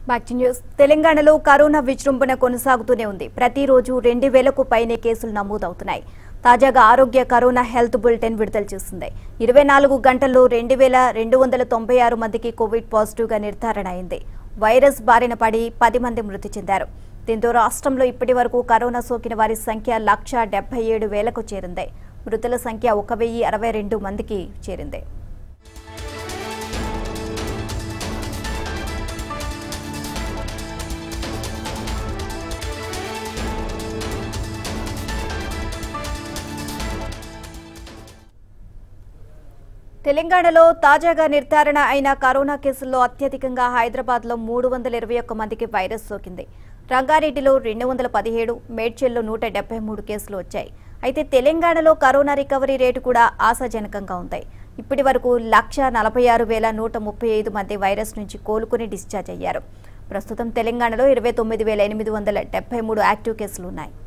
back to news తెలంగాణలో corona విజృంభణ కొనసాగుతూనే ఉంది ప్రతిరోజు రెండు వేలకు పైనే కేసులు నమోదవుతున్నాయి తాజాగా ఆరోగ్య కరోనా హెల్త్ బులెటిన్ విడుదల చేసింది ఇరవై నాలుగు గంటల్లో రెండు వేల రెండు వందల తొంభై ఆరు మందికి కోవిడ్ పాజిటివ్గా నిర్ధారణ అయింది వైరస్ బారిన పడి పది మంది మృతి చెందారు దీంతో రాష్ట్రంలో ఇప్పటి వరకు కరోనా సోకిన వారి సంఖ్య లక్ష డెబ్బై ఏడు వేలకు చేరింది మృతుల సంఖ్య ఒక వెయ్యి అరవై రెండు మందికి చేరింది తెలంగాణలో తాజాగా నిర్ధారణ అయిన కరోనా కేసుల్లో అత్యధికంగా హైదరాబాద్లో మూడు వందల ఇరవై ఒక్క మందికి వైరస్ సోకింది రంగారెడ్డిలో రెండు వందల పదిహేడు మేడ్చల్లో నూట డెబ్బై మూడు కేసులు వచ్చాయి అయితే తెలంగాణలో కరోనా రికవరీ రేటు కూడా ఆశాజనకంగా ఉంది ఇప్పటి వరకు లక్ష నలభై ఆరు వేల నూట ముప్పై ఐదు మంది వైరస్ నుంచి కోలుకుని డిశ్చార్జ్ అయ్యారు ప్రస్తుతం తెలంగాణలో ఇరవై తొమ్మిది వేల ఎనిమిది వందల డెబ్బై మూడు యాక్టివ్ కేసులు ఉన్నాయి